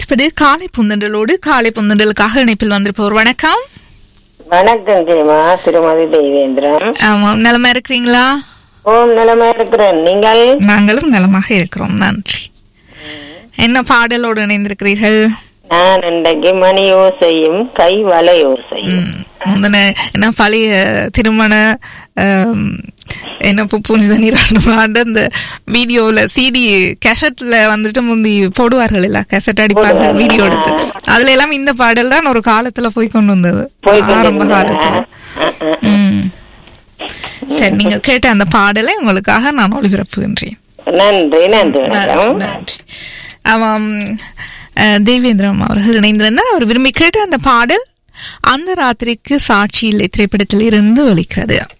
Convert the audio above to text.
இணைந்திருப்பது காலை புந்தண்டலோடு காலை புந்தண்டலுக்காக இணைப்பில் வந்திருப்பவர் வணக்கம் வணக்கம் ஜெயமா திருமதி தெய்வேந்திரன் ஆமாம் நலமா இருக்கிறீங்களா ஓம் நிலைமை இருக்கிறேன் நீங்கள் நாங்களும் நலமாக இருக்கிறோம் நன்றி என்ன பாடலோடு இணைந்திருக்கிறீர்கள் நான் இன்றைக்கு மணி ஓசையும் கை வலை ஓசையும் ம், முந்தின என்ன பழைய திருமண ஆம், என்ன பு- புனித நீராட்டம் ஆண்டு அந்த வீடியோல சிடி கேசட்ல வந்துட்டு முந்தி போடுவார்கள் இல்ல கேசட் அடிப்பார்கள் வீடியோ எடுத்து அதுல எல்லாம் இந்த பாடல் தான் ஒரு காலத்துல போய் கொண்டு வந்தது போய் ஆரம்ப கொண்டிருந்ததா? காலத்துல அஹ், அஹ். ம். சரி நீங்க கேட்ட அந்த பாடலை உங்களுக்காக நான் ஒளிபரப்புகின்றேன் நன்றி நன்றி வணக்கம் நன்றி ஆமாம் அஹ், தேவேந்திரம் அவர்கள் இணைந்திருந்தார் அவர் விரும்பி கேட்ட அந்த பாடல் அந்த ராத்திரிக்கு சாட்சி இல்லை திரைப்படத்தில் இருந்து ஒலிக்கிறது